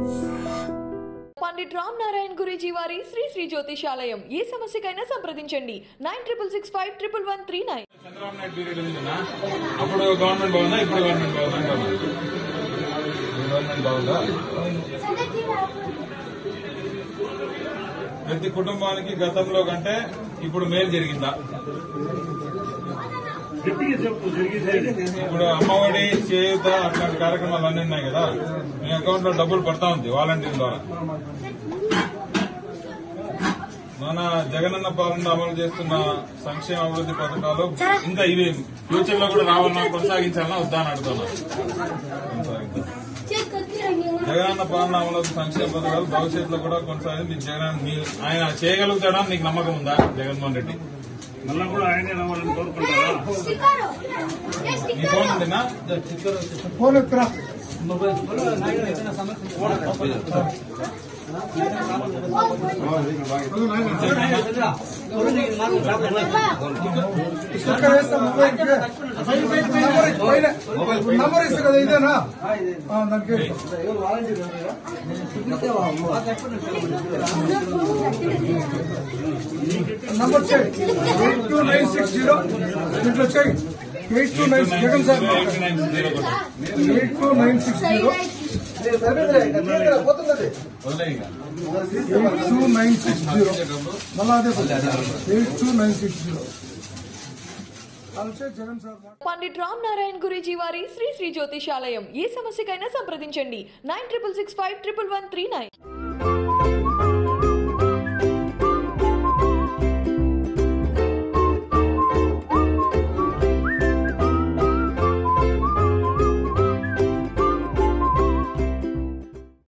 పండిట్ రామ్ నారాయణ్ గురూజీ వారి శ్రీ శ్రీ జ్యోతిషాలయం ఏ సమస్యకైనా సంప్రదించండి nine triple six five triple one three nine Chandrababu Naidu period ఉందినా అప్పుడు గవర్నమెంట్ బాగుందా ఇప్పుడు గవర్నమెంట్ బాగుందా అంటున్నా. గవర్నమెంట్ బాగుందా ప్రతి కుటుంబానికి గతంలో కంటే ఇప్పుడు మేలు జరిగిందా ఇప్పుడు అమ్మఒడి చేయుత అట్లాంటి కార్యక్రమాలు అన్ని ఉన్నాయి కదా మీ అకౌంట్ లో డబ్బులు పడతా ఉంది వాలంటీర్ ద్వారా మన జగనన్న పాలన అమలు చేస్తున్న సంక్షేమ అభివృద్ధి పథకాలు ఇంకా ఇవి ఫ్యూచర్ లో కూడా రావాలన్నా కొనసాగించాలన్నా వద్దా అని అడుగుతున్నా కొనసాగిద్దాం. జగనన్న పాలన అమలు అవుతున్న సంక్షేమ పథకాలు భవిష్యత్తులో కూడా కొనసాగి మీకు జగన్ మీ ఆయన చేయగలుగుతాడా నీకు నమ్మకం ఉందా జగన్మోహన్ రెడ్డి మళ్ళా కూడా ఆయనే రావాలని కోరుకుంటారా నీ ఫోన్ ఉందినా ఫోన్ ఎత్తురా స్టిక్కర్ వేస్తా మొబైల్ కి. నంబర్ ఇచ్చి పైన. నంబర్ ఇస్తా కదా ఇదేనా ఆ, దానికి వేస్తా. నంబర్ చేయి eight two nine six zero దీంట్లో చేయి eight two nine Jagan sir eight nine zero ఒకటి eight two nine six zero వదిలేయ్ ఇక. Eight two nine six zero మళ్ళా అదే eight two nine six zero అది చేయి జగన్ సార్ పండిట్ రామ్ నారాయణ్ గురూజీ వారి శ్రీ శ్రీ జ్యోతిషాలయం ఏ సమస్యకైనా సంప్రదించండి nine triple six five triple one three nine